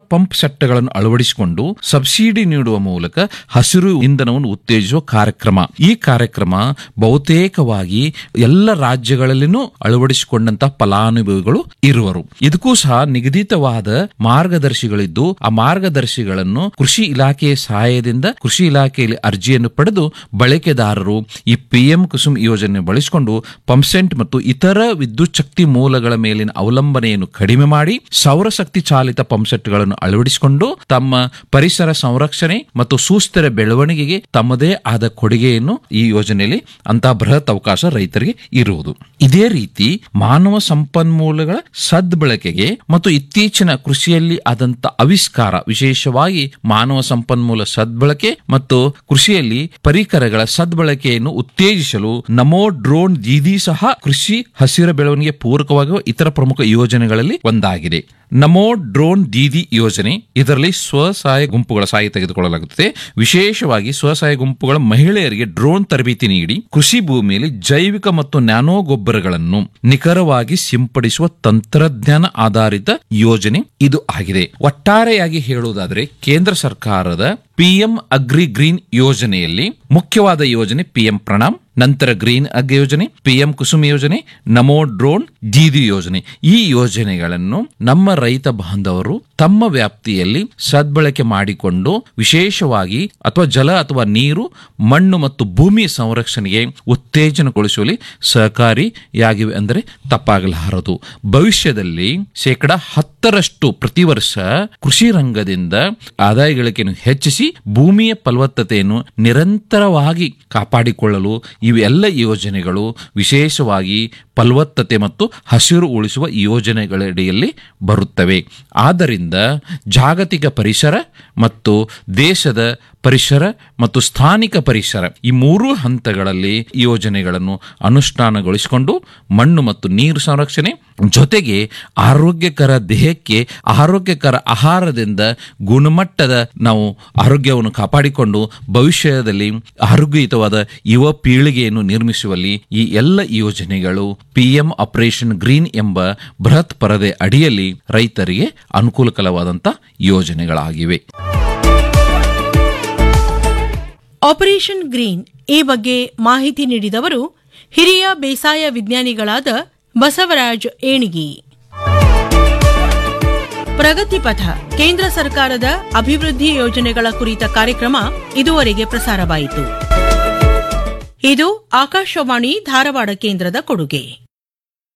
pump ಸೆಟ್ಗಳನ್ನು ಅಳವಡಿಸಿಕೊಂಡು subsidy ನೀಡುವ ಮೂಲಕ ಹಸಿರು ಇಂಧನವನ್ನು ಉತ್ತೇಜಿಸುವ ಕಾರ್ಯಕ್ರಮ ಈ ಕಾರ್ಯಕ್ರಮ ಬಹುತೇಕವಾಗಿ ಎಲ್ಲ ರಾಜ್ಯಗಳಲ್ಲಿನೂ ಅಳವಡಿಸಿಕೊಂಡಂತಹ ಫಲಾನುಭವಿಗಳು ಇರುವರು ಇದಕ್ಕೂ ಸಹ ನಿಗದಿತವಾದ ಮಾರ್ಗದರ್ಶಿಗಳಿದ್ದು ಆ ಮಾರ್ಗದರ್ಶಿಗಳನ್ನು ಕೃಷಿ ಇಲಾಖೆಯ ಸಹಾಯದಿಂದ ಕೃಷಿ ಇಲಾಖೆಯಲ್ಲಿ ಅರ್ಜಿಯನ್ನು ಪಡೆದು ಬಳಕೆದಾರರು ಈ ಪಿಎಂ ಕುಸುಮ್ ಯೋಜನೆ ಬಳಸಿಕೊಂಡು ಪಂಪ್ಸೆಂಟ್ ಮತ್ತು ಇತರ ವಿದ್ಯುತ್ ಶಕ್ತಿ ಮೂಲಗಳ ಮೇಲಿನ ಅವಲಂಬನೆಯನ್ನು ಕಡಿಮೆ ಮಾಡಿ ಸೌರಶಕ್ತಿ ಚಾಲಿತ ಪಂಪ್ಸೆಟ್ಗಳನ್ನು ಅಳವಡಿಸಿಕೊಂಡು ತಮ್ಮ ಪರಿಸರ ಸಂರಕ್ಷಣೆ ಮತ್ತು ಸುಸ್ಥಿರ ಬೆಳವಣಿಗೆಗೆ ತಮ್ಮದೇ ಆದ ಕೊಡುಗೆಯನ್ನು ಈ ಯೋಜನೆಯಲ್ಲಿ ಅಂತಹ ಬೃಹತ್ ಅವಕಾಶ ರೈತರಿಗೆ ಇರುವುದು ಇದೇ ರೀತಿ ಮಾನವ ಸಂಪನ್ಮೂಲಗಳ ಸದ್ಬಳಕೆಗೆ ಮತ್ತು ಇತ್ತೀಚಿನ ಕೃಷಿಯಲ್ಲಿ ಆದಂತ ಆವಿಷ್ಕಾರ ವಿಶೇಷವಾಗಿ ಮಾನವ ಸಂಪನ್ಮೂಲ ಸದ್ಬಳಕೆ ಮತ್ತು ಕೃಷಿಯಲ್ಲಿ ಪರಿಕರಗಳ ಸದ್ಬಳಕೆಯನ್ನು ಉತ್ತೇಜಿಸಲು ನಮೋ ಡ್ರೋನ್ ದೀದಿ ಸಹ ಕೃಷಿ ಹಸಿರ ಬೆಳವಣಿಗೆ ಪೂರಕವಾಗುವ ಇತರ ಪ್ರಮುಖ ಯೋಜನೆಗಳಲ್ಲಿ ಒಂದಾಗಿದೆ ನಮೋ ಡ್ರೋನ್ ದೀದಿ ಯೋಜನೆ ಇದರಲ್ಲಿ ಸ್ವಸಹಾಯ ಗುಂಪುಗಳ ಸಹಾಯ ತೆಗೆದುಕೊಳ್ಳಲಾಗುತ್ತದೆ ವಿಶೇಷವಾಗಿ ಸ್ವಸಹಾಯ ಗುಂಪುಗಳ ಮಹಿಳೆಯರಿಗೆ ಡ್ರೋನ್ ತರಬೇತಿ ನೀಡಿ ಕೃಷಿ ಭೂಮಿಯಲ್ಲಿ ಜೈವಿಕ ಮತ್ತು ನ್ಯಾನೋ ಗೊಬ್ಬರಗಳನ್ನು ನಿಖರವಾಗಿ ಸಿಂಪಡಿಸುವ ತಂತ್ರಜ್ಞಾನ ಆಧಾರಿತ ಯೋಜನೆ ಇದು ಆಗಿದೆ ಒಟ್ಟಾರೆಯಾಗಿ ಹೇಳುವುದಾದರೆ ಕೇಂದ್ರ ಸರ್ಕಾರದ ಪಿಎಂ ಅಗ್ರಿ ಗ್ರೀನ್ ಯೋಜನೆಯಲ್ಲಿ ಮುಖ್ಯವಾದ ಯೋಜನೆ ಪಿಎಂ ಪ್ರಣಾಮ್ ನಂತರ ಗ್ರೀನ್ ಅಗ್ ಯೋಜನೆ ಪಿಎಂ ಕುಸುಮ್ ಯೋಜನೆ ನಮೋ ಡ್ರೋನ್ ದೀದಿ ಯೋಜನೆ ಈ ಯೋಜನೆಗಳನ್ನು ನಮ್ಮ ರೈತ ಬಾಂಧವರು ತಮ್ಮ ವ್ಯಾಪ್ತಿಯಲ್ಲಿ ಸದ್ಬಳಕೆ ಮಾಡಿಕೊಂಡು ವಿಶೇಷವಾಗಿ ಅಥವಾ ಜಲ ಅಥವಾ ನೀರು ಮಣ್ಣು ಮತ್ತು ಭೂಮಿ ಸಂರಕ್ಷಣೆಗೆ ಉತ್ತೇಜನಗೊಳಿಸುವಲ್ಲಿ ಸಹಕಾರಿಯಾಗಿವೆ ಅಂದರೆ ತಪ್ಪಾಗಲಾರದು ಭವಿಷ್ಯದಲ್ಲಿ ಶೇಕಡ ಹತ್ತರಷ್ಟು ಪ್ರತಿ ವರ್ಷ ಕೃಷಿ ರಂಗದಿಂದ ಆದಾಯ ಗಳಿಕೆಯನ್ನು ಹೆಚ್ಚಿಸಿ ಭೂಮಿಯ ಫಲವತ್ತತೆಯನ್ನು ನಿರಂತರವಾಗಿ ಕಾಪಾಡಿಕೊಳ್ಳಲು ಇವೆಲ್ಲ ಯೋಜನೆಗಳು ವಿಶೇಷವಾಗಿ ಫಲವತ್ತತೆ ಮತ್ತು ಹಸಿರು ಉಳಿಸುವ ಯೋಜನೆಗಳಡಿಯಲ್ಲಿ ಬರುತ್ತವೆ ಆದ್ದರಿಂದ ಜಾಗತಿಕ ಪರಿಸರ ಮತ್ತು ದೇಶದ ಪರಿಸರ ಮತ್ತು ಸ್ಥಾನಿಕ ಪರಿಸರ ಈ ಮೂರು ಹಂತಗಳಲ್ಲಿ ಈ ಯೋಜನೆಗಳನ್ನು ಅನುಷ್ಠಾನಗೊಳಿಸಿಕೊಂಡು ಮಣ್ಣು ಮತ್ತು ನೀರು ಸಂರಕ್ಷಣೆ ಜೊತೆಗೆ ಆರೋಗ್ಯಕರ ದೇಹಕ್ಕೆ ಆರೋಗ್ಯಕರ ಆಹಾರದಿಂದ ಗುಣಮಟ್ಟದ ನಾವು ಆರೋಗ್ಯವನ್ನು ಕಾಪಾಡಿಕೊಂಡು ಭವಿಷ್ಯದಲ್ಲಿ ಆರೋಗ್ಯಯುತವಾದ ಯುವ ಪೀಳಿಗೆಯನ್ನು ನಿರ್ಮಿಸುವಲ್ಲಿ ಈ ಎಲ್ಲ ಯೋಜನೆಗಳು ಪಿಎಂ ಆಪರೇಷನ್ ಗ್ರೀನ್ ಎಂಬ ಬೃಹತ್ ಪರದೆ ಅಡಿಯಲ್ಲಿ ರೈತರಿಗೆ ಅನುಕೂಲಕರವಾದಂಥ ಯೋಜನೆಗಳಾಗಿವೆ ಆಪರೇಷನ್ ಗ್ರೀನ್ ಈ ಬಗ್ಗೆ ಮಾಹಿತಿ ನೀಡಿದವರು ಹಿರಿಯ ಬೇಸಾಯ ವಿಜ್ಞಾನಿಗಳಾದ ಬಸವರಾಜ್ ಏಣಿಗಿ ಪ್ರಗತಿಪಥ ಕೇಂದ್ರ ಸರ್ಕಾರದ ಅಭಿವೃದ್ಧಿ ಯೋಜನೆಗಳ ಕುರಿತ ಕಾರ್ಯಕ್ರಮ ಇದುವರೆಗೆ ಪ್ರಸಾರವಾಯಿತು ಇದು ಆಕಾಶವಾಣಿ ಧಾರವಾಡ ಕೇಂದ್ರದ ಕೊಡುಗೆ